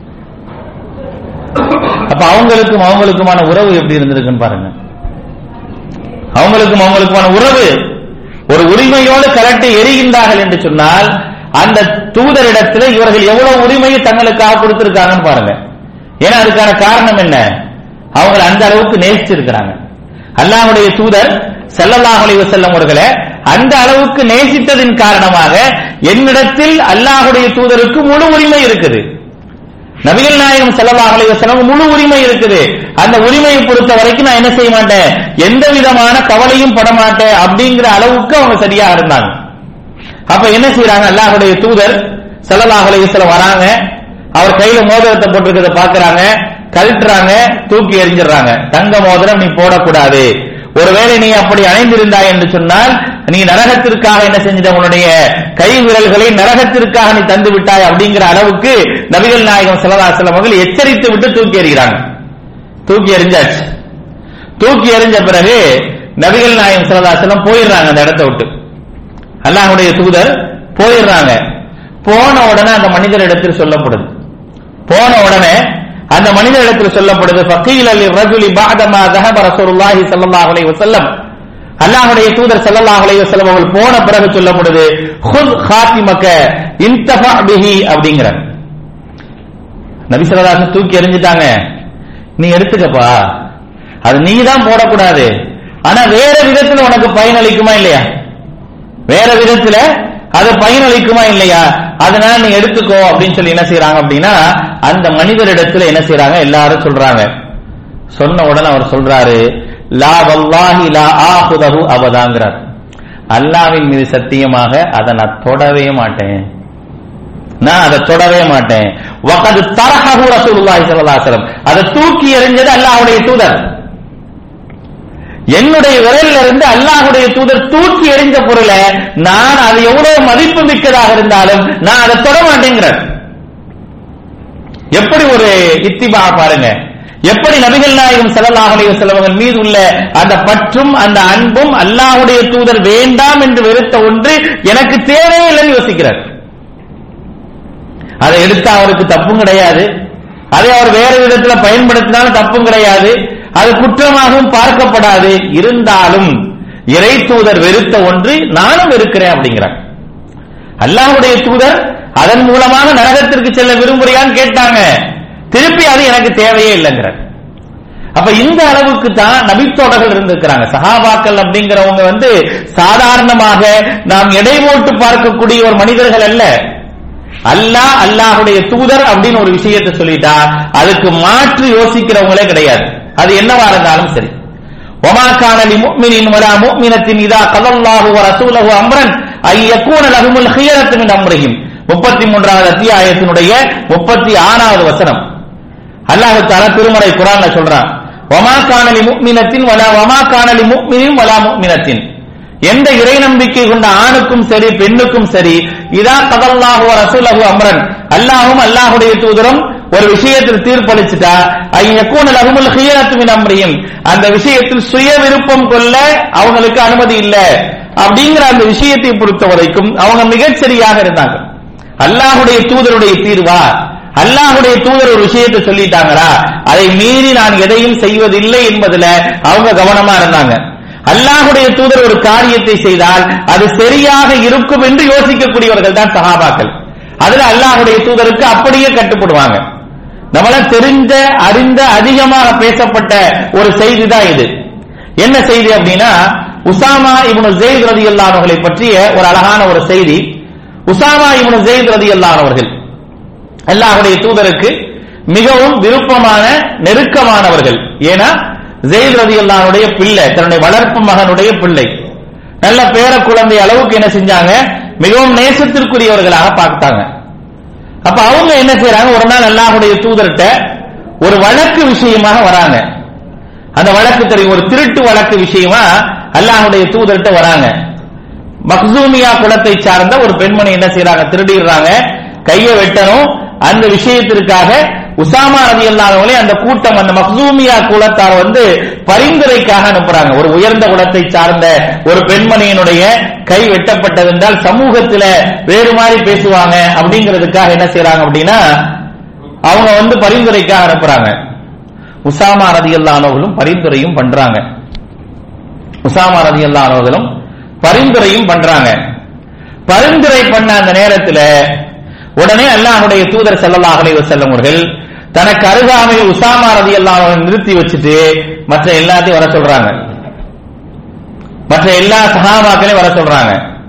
அப்ப அவங்களுக்கும் அவங்களுக்குமான உறவு எப்படி இருந்திருக்குன்னு பாருங்க அவங்களுக்கும் அவங்களுக்குமான உறவு ஒரு உரிமையோடு கலட்டி எரிகின்றார்கள் என்று சொன்னால் அந்த தூதரிடத்தில் இவர்கள் எவ்வளவு உரிமையை தங்களுக்காக கொடுத்திருக்காங்கன்னு பாருங்க ஏன்னா அதுக்கான காரணம் என்ன அவங்க அந்த அளவுக்கு நேசிச்சிருக்கிறாங்க அல்லாஹ்வுடைய தூதர் ஸல்லல்லாஹு அலைஹி வஸல்லம் அவர்களை அந்த அளவுக்கு நேசித்ததின் காரணமாக என்னிடத்தில் அல்லாஹ்வுடைய தூதருக்கு முழு உரிமை இருக்குது நபிகள் நாயகம் ஸல்லல்லாஹு அலைஹி வஸல்லம் முழு உரிமை இருக்குது அந்த உரிமையை பொறுத்த வரைக்கும் நான் என்ன செய்ய மாட்டேன் எந்த விதமான கவலையும் பட மாட்டேன் அப்படிங்கிற அளவுக்கு அவங்க சரியா இருந்தாங்க அப்ப என்ன செய்யறாங்க அல்லாஹ்வுடைய தூதர் ஸல்லல்லாஹு அலைஹி வஸல்லம் வராங்க அவர் கையில மோதிரத்தை போட்டிருக்கிறத பாக்குறாங்க கழட்டுறாங்க தூக்கி எறிஞ்சிடுறாங்க தங்க மோதிரம் நீ போடக்கூடாது ஒருவேளை நீ அப்படி அணைந்திருந்தாய் என்று சொன்னால் நீ நரகத்திற்காக என்ன செஞ்சிட்ட உன்னுடைய கை விரல்களை நரகத்திற்காக நீ தந்து விட்டாய் அப்படிங்கிற அளவுக்கு நபிகள் நாயகம் ஸல்லல்லாஹு அலைஹி வஸல்லம் அவர்கள் எச்சரித்து விட்டு தூக்கி எறிகிறாங்க தூக்கி எறிஞ்சாச்சு தூக்கி எறிஞ்ச பிறகு நபிகள் நாயகம் ஸல்லல்லாஹு அலைஹி வஸல்லம் போயிடுறாங்க அந்த இடத்தை விட்டு அல்லாஹ்வுடைய தூதர் போயிடுறாங்க போன உடனே அந்த மனிதரிடத்தில் சொல்லப்படுது போன உடனே அந்த மனிதனிடத்தில் சொல்லப்படுது ஃபகீல் அலி ரஜுலி பாதமா தஹப ரசூலுல்லாஹி ஸல்லல்லாஹு அலைஹி வஸல்லம் அல்லாஹ்வுடைய தூதர் ஸல்லல்லாஹு அலைஹி வஸல்லம் அவர்கள் போன பிறகு சொல்லப்படுது ஹுத் ஹாத்திமக இன்தஃபா பிஹி அப்படிங்கறார் நபி ஸல்லல்லாஹு அலைஹி தூக்கி எறிஞ்சிட்டாங்க நீ எடுத்துக்கப்பா அது நீ தான் போடக்கூடாது ஆனா வேற விதத்துல உனக்கு பயனளிக்குமா இல்லையா வேற விதத்துல அது பயனளிக்குமா இல்லையா அதனால நீ எடுத்துக்கோ அப்படின்னு சொல்லி என்ன செய்யறாங்க அப்படின்னா அந்த மனிதரிடத்துல என்ன செய்யறாங்க எல்லாரும் சொல்றாங்க சொன்ன உடனே அவர் சொல்றாரு லா வல்லாஹி லா ஆஹுதஹு அபதாங்கிறார் அல்லாவின் மீது சத்தியமாக அதை நான் தொடவே மாட்டேன் நான் அதை தொடவே மாட்டேன் வகது தரஹு ரசூலுல்லாஹி ஸல்லல்லாஹு அலைஹி வஸல்லம் அதை தூக்கி எறிஞ்சது அல்லாஹ்வுடைய தூதர் என்னுடைய விரலில் இருந்து அல்லாஹுடைய தூதர் தூக்கி எறிஞ்ச பொருளை நான் அது எவ்வளவு மதிப்பு மிக்கதாக இருந்தாலும் நான் அதை தொட மாட்டேங்கிறேன் எப்படி ஒரு இத்திபா பாருங்க எப்படி நபிகள் நாயகம் ஸல்லல்லாஹு அலைஹி வஸல்லம் மீது உள்ள அந்த பற்றும் அந்த அன்பும் அல்லாஹ்வுடைய தூதர் வேண்டாம் என்று வெறுத்த ஒன்று எனக்கு தேவையே இல்லைன்னு யோசிக்கிறார் அதை எடுத்தா அவருக்கு தப்பும் கிடையாது அதை அவர் வேற விதத்துல பயன்படுத்தினாலும் தப்பும் கிடையாது அது குற்றமாகவும் பார்க்கப்படாது இருந்தாலும் இறை தூதர் வெறுத்த ஒன்று நானும் வெறுக்கிறேன் அப்படிங்கிறார் அல்லாஹ்வுடைய தூதர் அதன் மூலமாக நரகத்திற்கு செல்ல விரும்புறியான்னு கேட்டாங்க திருப்பி அது எனக்கு தேவையே இல்லைங்கிறார் அப்ப இந்த அளவுக்கு தான் நபித்தோடர்கள் இருந்திருக்கிறாங்க சஹாபாக்கள் அப்படிங்கிறவங்க வந்து சாதாரணமாக நாம் எடை போட்டு பார்க்கக்கூடிய ஒரு மனிதர்கள் அல்ல அல்லாஹ் அல்லாஹுடைய தூதர் அப்படின்னு ஒரு விஷயத்தை சொல்லிட்டா அதுக்கு மாற்று யோசிக்கிறவங்களே கிடையாது அது என்னவா இருந்தாலும் சரி وما كان لمؤمن ولا مؤمنة إذا قضى الله ورسوله أمرا أن يكون لهم الخيرة من أمرهم முப்பத்தி மூன்றாவது அத்தியாயத்தினுடைய முப்பத்தி ஆறாவது வசனம் அல்லாஹு தாலா திருமறை குரான்ல சொல்றான் வமா காணலி முக்மினத்தின் வலா வமா காணலி முக்மினின் வலா முக்மினத்தின் எந்த இறை நம்பிக்கை கொண்ட ஆணுக்கும் சரி பெண்ணுக்கும் சரி இதா கதல்லாஹு ரசூலஹு அம்ரன் அல்லாஹும் அல்லாஹுடைய தூதரும் ஒரு விஷயத்தில் தீர்ப்பளிச்சுட்டா ஐயக்கூன லகுமுல் ஹியரத்து மின் அம்ரியும் அந்த விஷயத்தில் சுய விருப்பம் கொள்ள அவங்களுக்கு அனுமதி இல்ல அப்படிங்கிற அந்த விஷயத்தை பொறுத்த வரைக்கும் அவங்க மிகச்சரியாக இருந்தாங்க அல்லாஹுடைய தூதருடைய தீர்வா அல்லாஹுடைய தூதர் ஒரு விஷயத்தை சொல்லிட்டாங்களா அதை மீறி நான் எதையும் செய்வதில்லை என்பதுல அவங்க கவனமா இருந்தாங்க அல்லாஹுடைய தூதர் ஒரு காரியத்தை செய்தால் அது சரியாக இருக்கும் என்று யோசிக்கக்கூடியவர்கள் தான் சகாபாக்கள் அதுல அல்லாஹுடைய தூதருக்கு அப்படியே கட்டுப்படுவாங்க நம்மள தெரிஞ்ச அறிந்த அதிகமாக பேசப்பட்ட ஒரு செய்தி தான் இது என்ன செய்தி அப்படின்னா உசாமா இவனு ஜெயித் ரதி அல்லானவர்களை பற்றிய ஒரு அழகான ஒரு செய்தி உசாமா இவனு ஜெயித் ரதி அல்லானவர்கள் அல்லாஹுடைய தூதருக்கு மிகவும் விருப்பமான நெருக்கமானவர்கள் ஏன்னா ஜெயித் ரதி அல்லானுடைய பிள்ளை தன்னுடைய வளர்ப்பு மகனுடைய பிள்ளை நல்ல பேர குழந்தை அளவுக்கு என்ன செஞ்சாங்க மிகவும் நேசத்திற்குரியவர்களாக பார்த்தாங்க அப்ப அவங்க என்ன செய்யறாங்க ஒரு நாள் அல்லாஹுடைய தூதர்கிட்ட ஒரு வழக்கு விஷயமாக வராங்க அந்த வழக்கு தெரியும் ஒரு திருட்டு வழக்கு விஷயமா அல்லாஹுடைய தூதர்கிட்ட வராங்க மக்சூமியா குலத்தை சார்ந்த ஒரு பெண்மணி என்ன செய்யறாங்க திருடிடுறாங்க கையை வெட்டணும் அந்த விஷயத்திற்காக உசாமா ரதி அல்லாதவங்களே அந்த கூட்டம் அந்த மக்சூமியா குலத்தார் வந்து பரிந்துரைக்காக அனுப்புறாங்க ஒரு உயர்ந்த குலத்தை சார்ந்த ஒரு பெண்மணியினுடைய கை வெட்டப்பட்டது என்றால் சமூகத்துல வேறு மாதிரி பேசுவாங்க அப்படிங்கிறதுக்காக என்ன செய்யறாங்க அப்படின்னா அவங்க வந்து பரிந்துரைக்காக அனுப்புறாங்க உசாமா ரதி அல்லானவர்களும் பரிந்துரையும் பண்றாங்க உசாமா ரதி அல்லானவர்களும் பரிந்துரையும் பண்றாங்க பரிந்துரை பண்ண அந்த நேரத்துல உடனே அல்லாஹுடைய தூதர் ஸல்லல்லாஹு அலைஹி வஸல்லம் அவர்கள் தனக்கு அருகாமையில் உசாமா ரலியல்லாஹு அன்ஹு நிறுத்தி வச்சுட்டு மற்ற எல்லாத்தையும் வர சொல்றாங்க மற்ற எல்லா சஹாபாக்களையும் வர சொல்றாங்க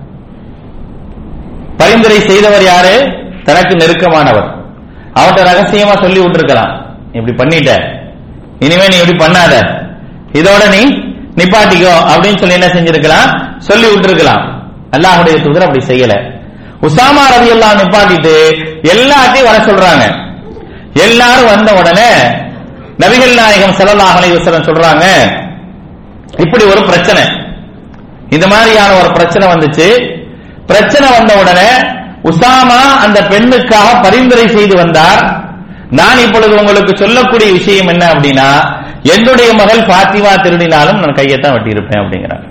பரிந்துரை செய்தவர் யாரு தனக்கு நெருக்கமானவர் அவர்கிட்ட ரகசியமா சொல்லி விட்டுருக்கலாம் இப்படி பண்ணிட்ட இனிமே நீ இப்படி பண்ணாத இதோட நீ நிப்பாட்டிக்கோ அப்படின்னு சொல்லி என்ன செஞ்சிருக்கலாம் சொல்லி விட்டுருக்கலாம் அல்லாஹுடைய தூதர் அப்படி செய்யல உசாமா ரதி எல்லாம் நிப்பாட்டிட்டு எல்லாத்தையும் வர சொல்றாங்க எல்லாரும் வந்த உடனே நபிகள் நாயகம் ஸல்லல்லாஹு அலைஹி வஸல்லம் சொல்றாங்க இப்படி ஒரு பிரச்சனை இந்த மாதிரியான ஒரு பிரச்சனை வந்துச்சு பிரச்சனை வந்த உடனே உசாமா அந்த பெண்ணுக்காக பரிந்துரை செய்து வந்தார் நான் இப்பொழுது உங்களுக்கு சொல்லக்கூடிய விஷயம் என்ன அப்படின்னா என்னுடைய மகள் பாத்திமா திருடினாலும் நான் கையத்தான் வெட்டியிருப்பேன் அப்படிங்கிறார்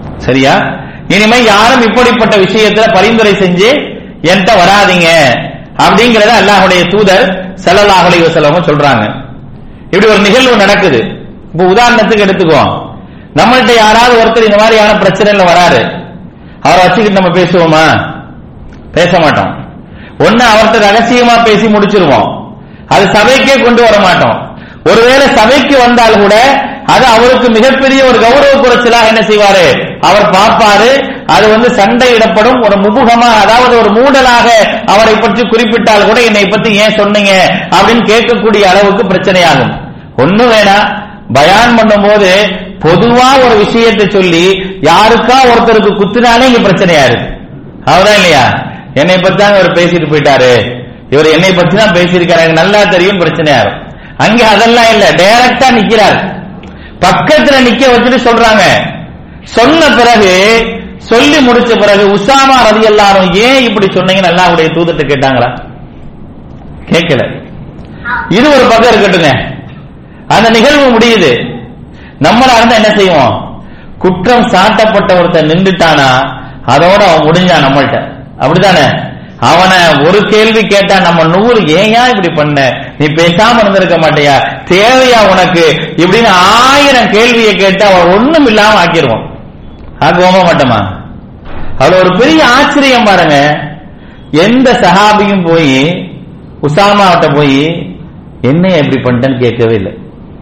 சரியா இனிமே யாரும் இப்படிப்பட்ட விஷயத்துல பரிந்துரை செஞ்சு என்கிட்ட வராதீங்க அப்படிங்கறத அல்லாஹ்வுடைய தூதர் ஸல்லல்லாஹு அலைஹி வஸல்லம் சொல்றாங்க இப்படி ஒரு நிகழ்வு நடக்குது இப்ப உதாரணத்துக்கு எடுத்துக்குவோம் நம்மள்ட்ட யாராவது ஒருத்தர் இந்த மாதிரியான பிரச்சனைல வராரு அவரை வச்சுக்கிட்டு நம்ம பேசுவோமா பேச மாட்டோம் ஒண்ணு அவர்கிட்ட ரகசியமா பேசி முடிச்சிருவோம் அது சபைக்கே கொண்டு வர மாட்டோம் ஒருவேளை சபைக்கு வந்தால் கூட அது அவருக்கு மிகப்பெரிய ஒரு கௌரவ குறைச்சலாக என்ன செய்வாரு அவர் பார்ப்பாரு அது வந்து சண்டையிடப்படும் ஒரு முகுகமா அதாவது ஒரு மூடலாக அவரை பற்றி குறிப்பிட்டால் கூட என்னை பத்தி ஏன் சொன்னீங்க அப்படின்னு கேட்கக்கூடிய அளவுக்கு பிரச்சனையாகும் ஒண்ணு வேணாம் பயான் பண்ணும்போது பொதுவா ஒரு விஷயத்தை சொல்லி யாருக்கா ஒருத்தருக்கு குத்துனாலே இங்க பிரச்சனையா இருக்கு அவர்தான் இல்லையா என்னை பத்தி தான் இவர் பேசிட்டு போயிட்டாரு இவர் என்னை பத்தி தான் பேசியிருக்காரு எனக்கு நல்லா தெரியும் பிரச்சனையா இருக்கும் அங்க அதெல்லாம் இல்ல டைரக்டா நிக்கிறார் பக்கத்துல நிக்க வச்சுட்டு சொல்றாங்க சொன்ன பிறகு சொல்லி முடிச்ச பிறகு உசாமா ரதி எல்லாரும் ஏன் இப்படி சொன்னீங்கன்னு அல்லாஹ்வுடைய தூதத்தை கேட்டாங்களா கேட்கல இது ஒரு பக்கம் இருக்கட்டுங்க அந்த நிகழ்வு முடியுது நம்மளா இருந்தா என்ன செய்வோம் குற்றம் சாட்டப்பட்ட ஒருத்தன் நின்றுட்டானா அதோட அவன் முடிஞ்சான் நம்மள்ட்ட அப்படிதானே அவனை ஒரு கேள்வி கேட்டா நம்ம நூறு ஏயா இப்படி பண்ண நீ பேசாம இருந்திருக்க மாட்டியா தேவையா உனக்கு இப்படின்னு ஆயிரம் கேள்வியை கேட்டு அவன் ஒண்ணும் இல்லாம ஆக்கிடுவோம் ஆக்குவோமா மாட்டோமா அதுல ஒரு பெரிய ஆச்சரியம் பாருங்க எந்த சஹாபியும் போய் உசாமாவிட்ட போய் என்ன இப்படி பண்ணிட்டேன்னு கேட்கவே இல்லை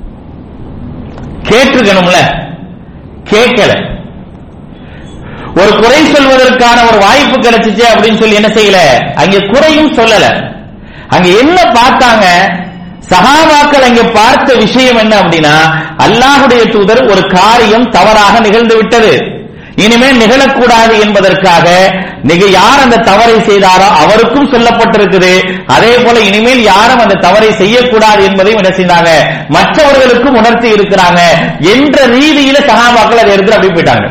கேட்டிருக்கணும்ல கேட்கல ஒரு குறை சொல்வதற்கான ஒரு வாய்ப்பு கிடைச்சிச்சு அப்படின்னு சொல்லி என்ன செய்யல அங்க குறையும் சொல்லல அங்க என்ன பார்த்தாங்க சகாபாக்கள் அங்க பார்த்த விஷயம் என்ன அப்படின்னா அல்லாஹுடைய தூதர் ஒரு காரியம் தவறாக நிகழ்ந்து விட்டது இனிமேல் நிகழக்கூடாது என்பதற்காக நீங்க யார் அந்த தவறை செய்தாரோ அவருக்கும் சொல்லப்பட்டிருக்குது அதே போல இனிமேல் யாரும் அந்த தவறை செய்யக்கூடாது என்பதையும் என்ன செய்தாங்க மற்றவர்களுக்கும் உணர்த்தி இருக்கிறாங்க என்ற ரீதியில சகாபாக்கள் அதை எடுத்து அப்படி போயிட்டாங்க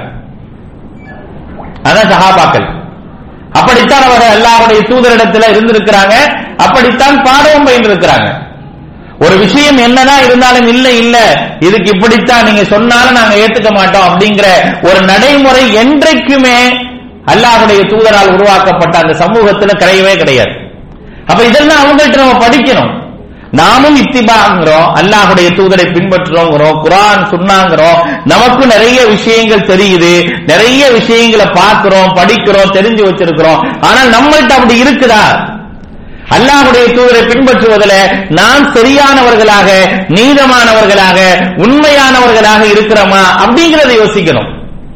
அதான் சகாபாக்கள் அப்படித்தான் அவர்கள் அல்லாஹ்வுடைய தூதரிடத்துல இருந்திருக்கிறாங்க அப்படித்தான் பாடவும் பயின்றிருக்கிறாங்க ஒரு விஷயம் என்னதான் இருந்தாலும் இல்ல இல்ல இதுக்கு இப்படித்தான் நீங்க சொன்னாலும் நாங்க ஏத்துக்க மாட்டோம் அப்படிங்கிற ஒரு நடைமுறை என்றைக்குமே அல்லாஹ்வுடைய தூதரால் உருவாக்கப்பட்ட அந்த சமூகத்துல கிடையவே கிடையாது அப்ப இதெல்லாம் அவங்கள்ட்ட நம்ம படிக்கணும் நாமும் இத்திபாங்கிறோம் அல்லாஹுடைய தூதரை பின்பற்றுறோங்கிறோம் குரான் சொன்னாங்கிறோம் நமக்கும் நிறைய விஷயங்கள் தெரியுது நிறைய விஷயங்களை பார்க்கிறோம் படிக்கிறோம் தெரிஞ்சு வச்சிருக்கிறோம் ஆனால் நம்மள்ட்ட அப்படி இருக்குதா அல்லாஹுடைய தூதரை பின்பற்றுவதில் நாம் சரியானவர்களாக நீதமானவர்களாக உண்மையானவர்களாக இருக்கிறோமா அப்படிங்கறத யோசிக்கணும்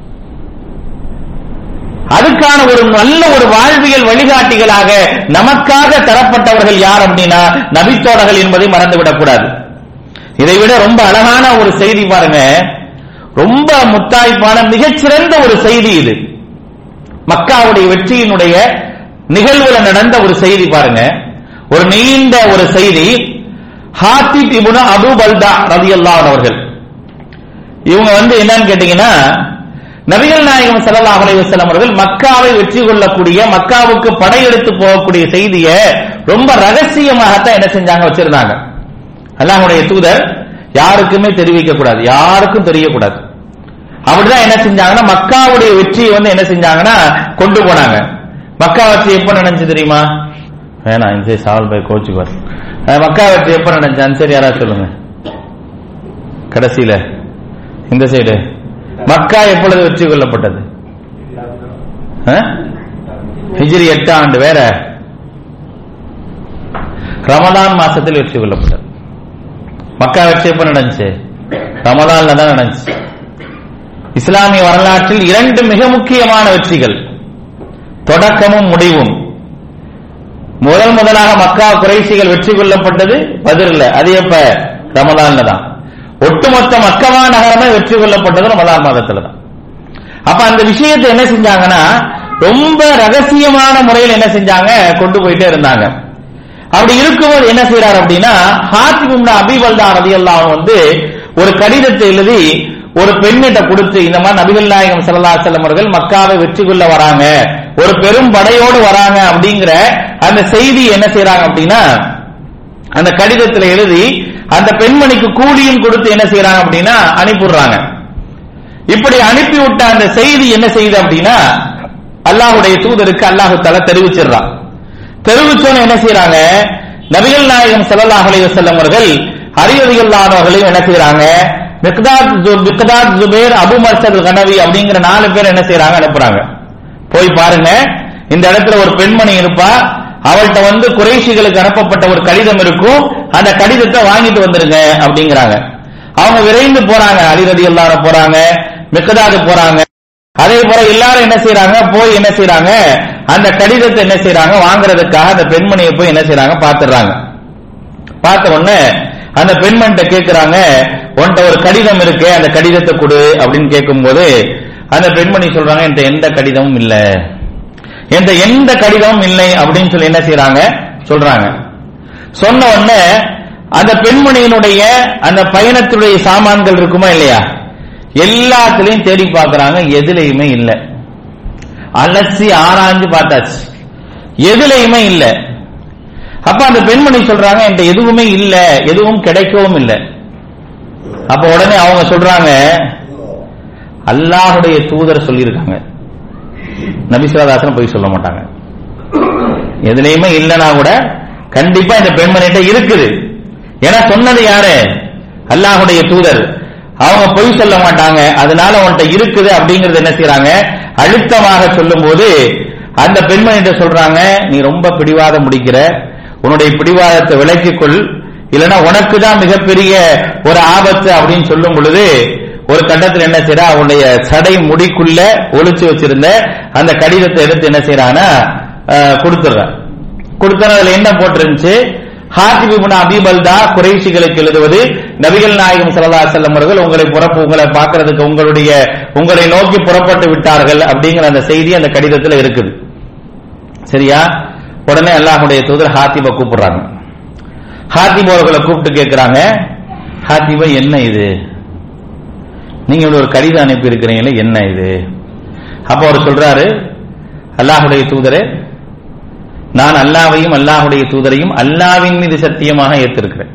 அதுக்கான ஒரு நல்ல ஒரு வாழ்வியல் வழிகாட்டிகளாக நமக்காக தரப்பட்டவர்கள் யார் அப்படின்னா நபித்தோடர்கள் என்பதை மறந்துவிடக் கூடாது இதை விட ரொம்ப அழகான ஒரு செய்தி பாருங்க ரொம்ப முத்தாய்ப்பான மிகச்சிறந்த ஒரு செய்தி இது மக்காவுடைய வெற்றியினுடைய நிகழ்வுல நடந்த ஒரு செய்தி பாருங்க ஒரு நீண்ட ஒரு செய்தி ஹாத்திப் இபுன அபு பல்தா ரதியல்லாஹு அவர்கள் இவங்க வந்து என்னன்னு கேட்டீங்கன்னா நபிகள் நாயகம் ஸல்லல்லாஹு அலைஹி வஸல்லம் அவர்கள் மக்காவை வெற்றி கொள்ளக்கூடிய மக்காவுக்கு படையெடுத்து போகக்கூடிய செய்தியை ரொம்ப ரகசியமாகத்தான் என்ன செஞ்சாங்க வச்சிருந்தாங்க அல்லாஹ்வுடைய தூதர் யாருக்குமே தெரிவிக்க கூடாது யாருக்கும் தெரியக்கூடாது அப்படிதான் என்ன செஞ்சாங்கன்னா மக்காவுடைய வெற்றியை வந்து என்ன செஞ்சாங்கன்னா கொண்டு போனாங்க மக்கா வெற்றி எப்ப நடந்துச்சு தெரியுமா வேணாம் இந்த சாவல் பை கோச்சுக்குவார் அஹ் மக்கா வெற்றி எப்ப நடந்துச்சு சரி யாராவது சொல்லுங்க கடைசியில இந்த சைடு மக்கா எப்பொழுது வெற்றி கொள்ளப்பட்டது அஹ்? ஹிஜ்ரி எட்டு ஆண்டு வேற ரமலான் மாசத்தில் வெற்றி கொள்ளப்பட்டது மக்கா வெற்றி எப்ப நடந்துச்சு ரமலான்ல தான் நடந்துச்சு இஸ்லாமிய வரலாற்றில் இரண்டு மிக முக்கியமான வெற்றிகள் தொடக்கமும் முடிவும் முதல் முதலாக மக்கா குறைசிகள் வெற்றி கொள்ளப்பட்டது பதிரில் அது எப்ப ரமலான்ல தான் ஒட்டுமொத்த மக்கமா நகரமே வெற்றி கொள்ளப்பட்டது ரமலான் மாதத்துல தான் அப்ப அந்த விஷயத்தை என்ன செஞ்சாங்கன்னா ரொம்ப ரகசியமான முறையில் என்ன செஞ்சாங்க கொண்டு போயிட்டே இருந்தாங்க அப்படி இருக்கும்போது என்ன செய்யறாரு அப்படின்னா ஹாத்திபும்னா அபிவல்தா ரதியல்லாம் வந்து ஒரு கடிதத்தை எழுதி ஒரு பெண்ணிட்ட கொடுத்து இந்த மாதிரி நபிகள் நாயகம் ஸல்லல்லாஹு அலைஹி வஸல்லம் அவர்கள் மக்காவை வெற்றி கொள்ள வராங்க ஒரு பெரும் படையோடு வராங்க அப்படிங்கிற அந்த செய்தி என்ன செய்யறாங்க அப்படின்னா அந்த கடிதத்துல எழுதி அந்த பெண்மணிக்கு கூலியும் கொடுத்து என்ன செய்யறாங்க அப்படின்னா அனுப்பிடுறாங்க இப்படி அனுப்பிவிட்ட அந்த செய்தி என்ன செய்யுது அப்படின்னா அல்லாஹ்வுடைய தூதருக்கு அல்லாஹு தஆலா தெரிவிச்சிடுறான் தெரிவிச்சோன்னு என்ன செய்யறாங்க நபிகள் நாயகம் ஸல்லல்லாஹு அலைஹி வஸல்லம் அவர்கள் அறிவதிகளானவர்களையும் என்ன செய்யறாங்க மிக்தாத் ஜு- Miqdad Zubair Abu Marthad Ghanawi அப்படிங்கிற நாலு பேர் என்ன செய்யறாங்க அனுப்புறாங்க போய் பாருங்க இந்த இடத்துல ஒரு பெண்மணி இருப்பா அவள்கிட்ட வந்து குறைஷிகளுக்கு அனுப்பப்பட்ட ஒரு கடிதம் இருக்கும் அந்த கடிதத்தை வாங்கிட்டு வந்துருங்க அப்படிங்கிறாங்க அவங்க விரைந்து போறாங்க அலிரதி எல்லாரும் போறாங்க மிக்கதாது போறாங்க அதே போல எல்லாரும் என்ன செய்யறாங்க போய் என்ன செய்யறாங்க அந்த கடிதத்தை என்ன செய்யறாங்க வாங்குறதுக்காக அந்த பெண்மணியை போய் என்ன செய்யறாங்க பாத்துறாங்க பார்த்த உடனே அந்த பெண்மணிட்ட கேக்குறாங்க உன்கிட்ட ஒரு கடிதம் இருக்கு அந்த கடிதத்தை கொடு அப்படின்னு கேட்கும்போது அந்த பெண்மணி சொல்றாங்க என்கிட்ட எந்த கடிதமும் இல்ல என்கிட்ட எந்த கடிதமும் இல்லை அப்படின்னு சொல்லி என்ன செய்யறாங்க சொல்றாங்க சொன்ன உடனே அந்த பெண்மணியினுடைய அந்த பயணத்துடைய சாமான்கள் இருக்குமா இல்லையா எல்லாத்துலயும் தேடி பார்க்கறாங்க எதுலயுமே இல்ல அலசி ஆராய்ஞ்சு பார்த்தாச்சு எதுலயுமே இல்ல அப்ப அந்த பெண்மணி சொல்றாங்க என்கிட்ட எதுவுமே இல்ல எதுவும் கிடைக்கவும் இல்ல அப்ப உடனே அவங்க சொல்றாங்க அல்லாஹுடைய தூதர் சொல்லியிருக்காங்க நபிசுவாதாசனம் போய் சொல்ல மாட்டாங்க எதுலயுமே இல்லைன்னா கூட கண்டிப்பா இந்த பெண்மணிகிட்ட இருக்குது ஏன்னா சொன்னது யாரு அல்லாஹுடைய தூதர் அவங்க பொய் சொல்ல மாட்டாங்க அதனால உன்கிட்ட இருக்குது அப்படிங்கறது என்ன செய்யறாங்க அழுத்தமாக சொல்லும்போது அந்த பெண்மணிகிட்ட சொல்றாங்க நீ ரொம்ப பிடிவாதம் முடிக்கிற உன்னுடைய பிடிவாதத்தை விலக்கிக் கொள் இல்லைன்னா உனக்கு தான் மிகப்பெரிய ஒரு ஆபத்து அப்படின்னு சொல்லும் பொழுது ஒரு கட்டத்தில் என்ன செய்யறா அவனுடைய சடை முடிக்குள்ள ஒளிச்சு வச்சிருந்த அந்த கடிதத்தை எடுத்து என்ன செய்யறான்னா கொடுத்துடுறான் கொடுத்தன அதுல என்ன போட்டிருந்துச்சு ஹாத்திப் இப்னு அபி பல்தா குறைஷிகளுக்கு எழுதுவது நபிகள் நாயகம் ஸல்லல்லாஹு அலைஹி வஸல்லம் அவர்கள் உங்களை புறப்பு உங்களை பார்க்கிறதுக்கு உங்களுடைய உங்களை நோக்கி புறப்பட்டு விட்டார்கள் அப்படிங்கிற அந்த செய்தி அந்த கடிதத்துல இருக்குது சரியா உடனே அல்லாஹ்வுடைய தூதர் ஹாத்திபை கூப்பிடுறாங்க ஹாத்திப் அவர்களை கூப்பிட்டு கேட்கிறாங்க ஹாத்திபா என்ன இது நீங்க இப்படி ஒரு கடிதம் அனுப்பி இருக்கிறீங்களே என்ன இது அப்ப அவர் சொல்றாரு அல்லாஹுடைய தூதரே நான் அல்லாவையும் அல்லாஹுடைய தூதரையும் அல்லாவின் மீது சத்தியமாக ஏத்திருக்கிறேன்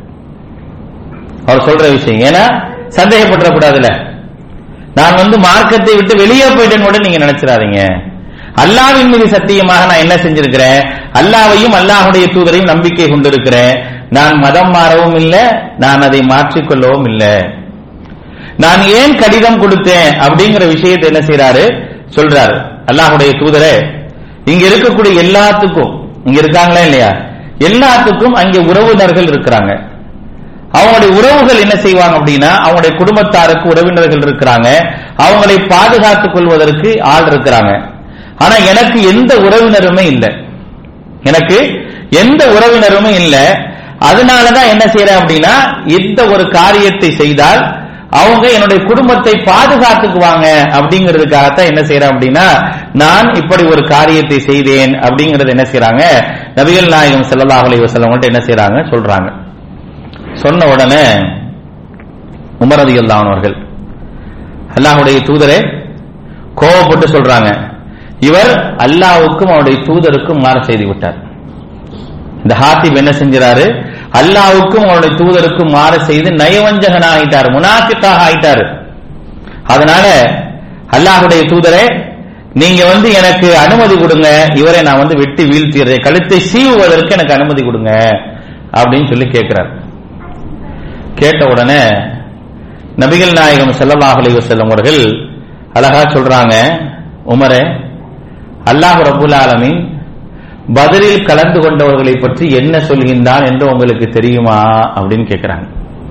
அவர் சொல்ற விஷயம் ஏன்னா சந்தேகப்பட்டுறக்கூடாதுல நான் வந்து மார்க்கத்தை விட்டு வெளியே போயிட்டேன்னு கூட நீங்க நினைச்சிடாதீங்க அல்லாவின் மீது சத்தியமாக நான் என்ன செஞ்சிருக்கிறேன் அல்லாவையும் அல்லாஹுடைய தூதரையும் நம்பிக்கை கொண்டிருக்கிறேன் நான் மதம் மாறவும் இல்லை நான் அதை மாற்றிக்கொள்ளவும் இல்லை நான் ஏன் கடிதம் கொடுத்தேன் அப்படிங்கிற விஷயத்தை என்ன செய்யறாரு சொல்றாரு அல்லாஹுடைய தூதரே இங்க இருக்கக்கூடிய எல்லாத்துக்கும் இங்க இருக்காங்களா இல்லையா எல்லாத்துக்கும் அங்கே உறவினர்கள் இருக்கிறாங்க அவங்களுடைய உறவுகள் என்ன செய்வாங்க அப்படின்னா அவங்களுடைய குடும்பத்தாருக்கு உறவினர்கள் இருக்கிறாங்க அவங்களை பாதுகாத்துக் கொள்வதற்கு ஆள் இருக்கிறாங்க ஆனா எனக்கு எந்த உறவினருமே இல்லை எனக்கு எந்த உறவினருமே இல்லை அதனாலதான் என்ன செய்யறேன் அப்படின்னா எந்த ஒரு காரியத்தை செய்தால் அவங்க என்னுடைய குடும்பத்தை பாதுகாத்துக்குவாங்க அப்படிங்கிறதுக்காகத்தான் என்ன செய்யறேன் அப்படின்னா நான் இப்படி ஒரு காரியத்தை செய்தேன் அப்படிங்கறது என்ன செய்யறாங்க நபிகள் நாயகம் ஸல்லல்லாஹு அலைஹி வஸல்லம் என்ன செய்யறாங்க சொல்றாங்க சொன்ன உடனே உமர் ரலியல்லாஹு அவர்கள் அல்லாஹ்வுடைய தூதரே கோவப்பட்டு சொல்றாங்க இவர் அல்லாஹ்வுக்கும் அவருடைய தூதருக்கும் மாற செய்து விட்டார் இந்த ஹாத்திப் என்ன செஞ்சாரு அல்லாவுக்கும் அவருடைய தூதருக்கும் மாற செய்து நயவஞ்சகன் ஆகிட்டார் முனாஃபிக்காக ஆயிட்டார் அதனால அல்லாஹுடைய தூதரே நீங்க வந்து எனக்கு அனுமதி கொடுங்க இவரை நான் வந்து வெட்டி வீழ்த்திடுறேன் கழுத்தை சீவுவதற்கு எனக்கு அனுமதி கொடுங்க அப்படின்னு சொல்லி கேட்கிறார் கேட்ட உடனே நபிகள் நாயகம் ஸல்லல்லாஹு அலைஹி வஸல்லம் அவர்கள் அழகா சொல்றாங்க உமரே அல்லாஹ் ரபுல் ஆலமீன் பதிலில் கலந்து கொண்டவர்களை பற்றி என்ன சொல்கின்றான் என்று உங்களுக்கு தெரியுமா அப்படின்னு கேட்கிறாங்க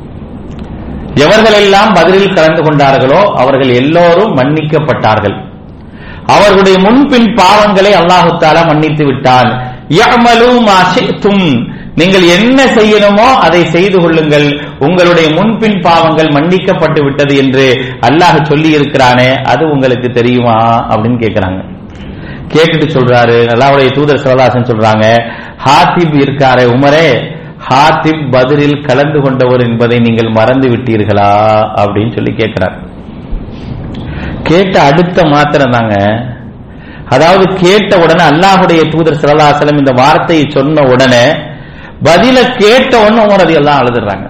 எவர்களெல்லாம் பதிலில் கலந்து கொண்டார்களோ அவர்கள் எல்லோரும் மன்னிக்கப்பட்டார்கள் அவர்களுடைய முன்பின் பாவங்களை அல்லாஹு தாலா மன்னித்து விட்டான் யஅமலு மா ஷி'தும். நீங்கள் என்ன செய்யணுமோ அதை செய்து கொள்ளுங்கள் உங்களுடைய முன்பின் பாவங்கள் மன்னிக்கப்பட்டு விட்டது என்று அல்லாஹ் சொல்லி இருக்கிறானே அது உங்களுக்கு தெரியுமா அப்படின்னு கேட்கிறாங்க கேட்டுட்டு சொல்றாரு அல்லாவுடைய தூதர் சிவதாசன் சொல்றாங்க ஹாத்திப் இருக்காரே உமரே ஹாத்திப் பதிலில் கலந்து கொண்டவர் என்பதை நீங்கள் மறந்து விட்டீர்களா அப்படின்னு சொல்லி கேட்கிறார் கேட்ட அடுத்த மாத்திரம் தாங்க அதாவது கேட்ட உடனே அல்லாஹுடைய தூதர் சிவதாசலம் இந்த வார்த்தையை சொன்ன உடனே பதில கேட்ட உடனே உமரதி எல்லாம் அழுதுறாங்க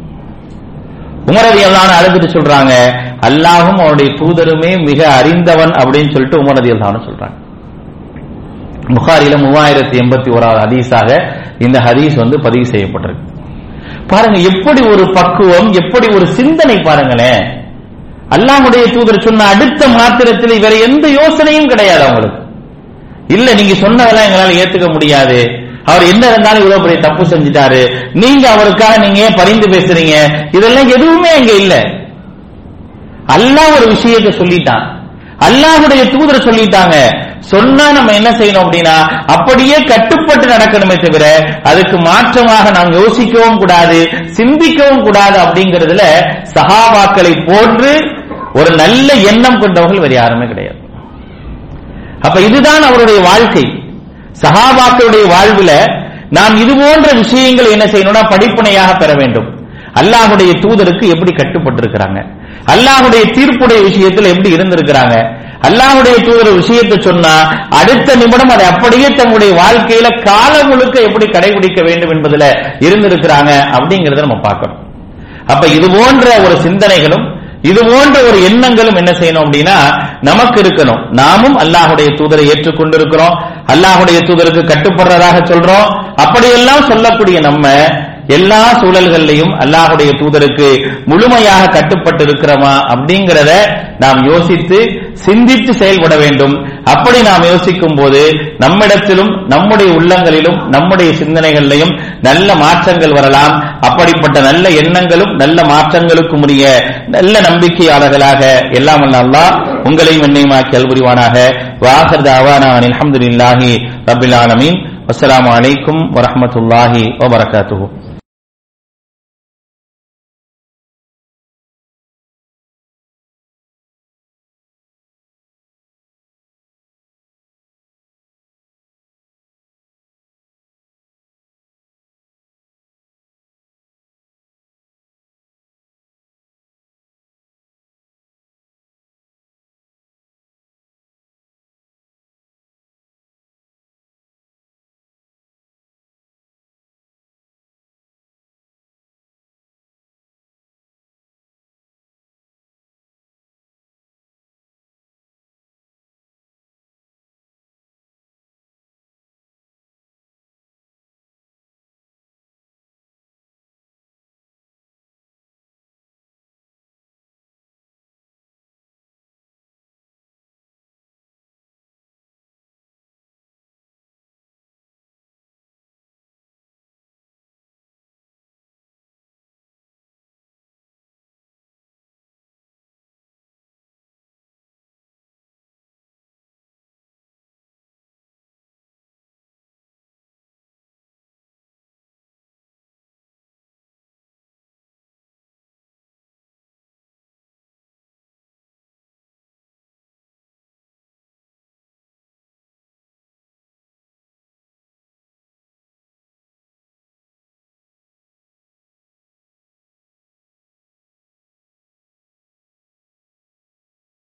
உமரதி எல்லாம் அழுதுட்டு சொல்றாங்க அல்லாஹும் அவனுடைய தூதருமே மிக அறிந்தவன் அப்படின்னு சொல்லிட்டு உமரதி எல்லாம் சொல்றாங்க புகாரில மூவாயிரத்தி எண்பத்தி ஓராவது ஹதீஸாக இந்த ஹதீஸ் வந்து பதிவு செய்யப்பட்டிருக்கு பாருங்க எப்படி ஒரு பக்குவம் எப்படி ஒரு சிந்தனை பாருங்களேன் அல்லாஹ்வுடைய தூதர் சொன்ன அடுத்த மாத்திரத்தில் வேற எந்த யோசனையும் கிடையாது அவங்களுக்கு இல்ல நீங்க சொன்னதெல்லாம் எங்களால ஏத்துக்க முடியாது அவர் என்ன இருந்தாலும் இவ்வளவு பெரிய தப்பு செஞ்சுட்டாரு நீங்க அவருக்காக நீங்க ஏன் பரிந்து பேசுறீங்க இதெல்லாம் எதுவுமே அங்க இல்ல அல்லாஹ் ஒரு விஷயத்தை சொல்லிட்டான் அல்லாஹ்வுடைய தூதர் சொல்லிட்டாங்க சொன்னா நம்ம என்ன செய்யணும் அப்படின்னா அப்படியே கட்டுப்பட்டு நடக்கணுமே தவிர அதுக்கு மாற்றமாக நாம் யோசிக்கவும் கூடாது சிந்திக்கவும் கூடாது அப்படிங்கிறதுல சஹாபாக்களை போன்று ஒரு நல்ல எண்ணம் கொண்டவர்கள் வேறு யாருமே கிடையாது அப்ப இதுதான் அவருடைய வாழ்க்கை சஹாபாக்களுடைய வாழ்வுல நாம் இது போன்ற விஷயங்கள் என்ன செய்யணும்னா படிப்பனையாக பெற வேண்டும் அல்லாஹுடைய தூதருக்கு எப்படி கட்டுப்பட்டிருக்கிறாங்க அல்லாஹுடைய தீர்ப்புடைய விஷயத்தில் எப்படி இருந்திருக்கிறாங்க அல்லாஹுடைய தூதர் விஷயத்தை சொன்னா அடுத்த நிமிடம் அதை அப்படியே தங்களுடைய வாழ்க்கையில காலம் முழுக்க எப்படி கடைபிடிக்க வேண்டும் என்பதுல இருந்திருக்கிறாங்க அப்படிங்கறத நம்ம பார்க்கணும் அப்ப இது போன்ற ஒரு சிந்தனைகளும் இது போன்ற ஒரு எண்ணங்களும் என்ன செய்யணும் அப்படின்னா நமக்கு இருக்கணும் நாமும் அல்லாஹுடைய தூதரை ஏற்றுக்கொண்டிருக்கிறோம் அல்லாஹுடைய தூதருக்கு கட்டுப்படுறதாக சொல்றோம் அப்படியெல்லாம் சொல்லக்கூடிய நம்ம எல்லா சூழல்கள்லையும் அல்லாஹுடைய தூதருக்கு முழுமையாக கட்டுப்பட்டு இருக்கிறோமா அப்படிங்கிறத நாம் யோசித்து சிந்தித்து செயல்பட வேண்டும் அப்படி நாம் யோசிக்கும் போது நம்மிடத்திலும் நம்முடைய உள்ளங்களிலும் நம்முடைய சிந்தனைகளிலையும் நல்ல மாற்றங்கள் வரலாம் அப்படிப்பட்ட நல்ல எண்ணங்களும் நல்ல மாற்றங்களுக்கும் உரிய நல்ல நம்பிக்கையாளர்களாக எல்லாம் வல்ல அல்லாஹ் உங்களையும் என்னையுமாக்கி அல்புரிவானாக வாஹர் தாவானா அல்ஹம்துலில்லாஹி ரபில் ஆலமீன் அஸ்ஸலாமு அலைக்கும் வரஹ்மத்துல்லாஹி வபரகாத்துஹு